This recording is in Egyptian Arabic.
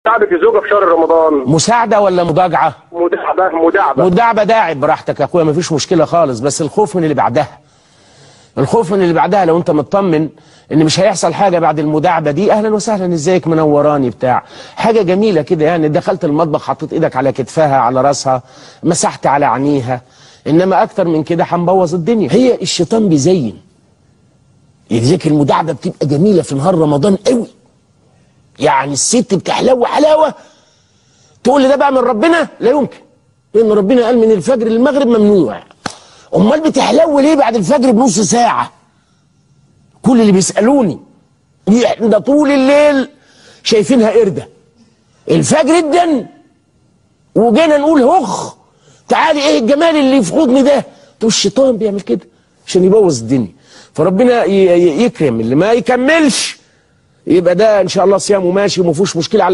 مساعده الزوجه في شهر رمضان مساعده ولا مضاجعه مداعبه مداعبه مداعبه داعب براحتك يا اخويا مفيش مشكله خالص بس الخوف من اللي بعدها الخوف من اللي بعدها لو انت مطمن ان مش هيحصل حاجه بعد المداعبه دي اهلا وسهلا ازيك منوراني بتاع حاجه جميله كده يعني دخلت المطبخ حطيت ايدك على كتفها على راسها مسحت على عينيها انما اكتر من كده هنبوظ الدنيا هي الشيطان بيزين لذلك المداعبه بتبقى جميله في نهار رمضان قوي يعني الست بتحلو حلاوه تقول لي ده بقى من ربنا لا يمكن لان ربنا قال من الفجر للمغرب ممنوع امال بتحلو ليه بعد الفجر بنص ساعه كل اللي بيسالوني احنا ده طول الليل شايفينها قرده الفجر ادن وجينا نقول هخ تعالي ايه الجمال اللي في حضني ده تو الشيطان بيعمل كده عشان يبوظ الدنيا فربنا ي- ي- يكرم اللي ما يكملش يبقى ده ان شاء الله صيامه ماشي وما فيهوش مشكله على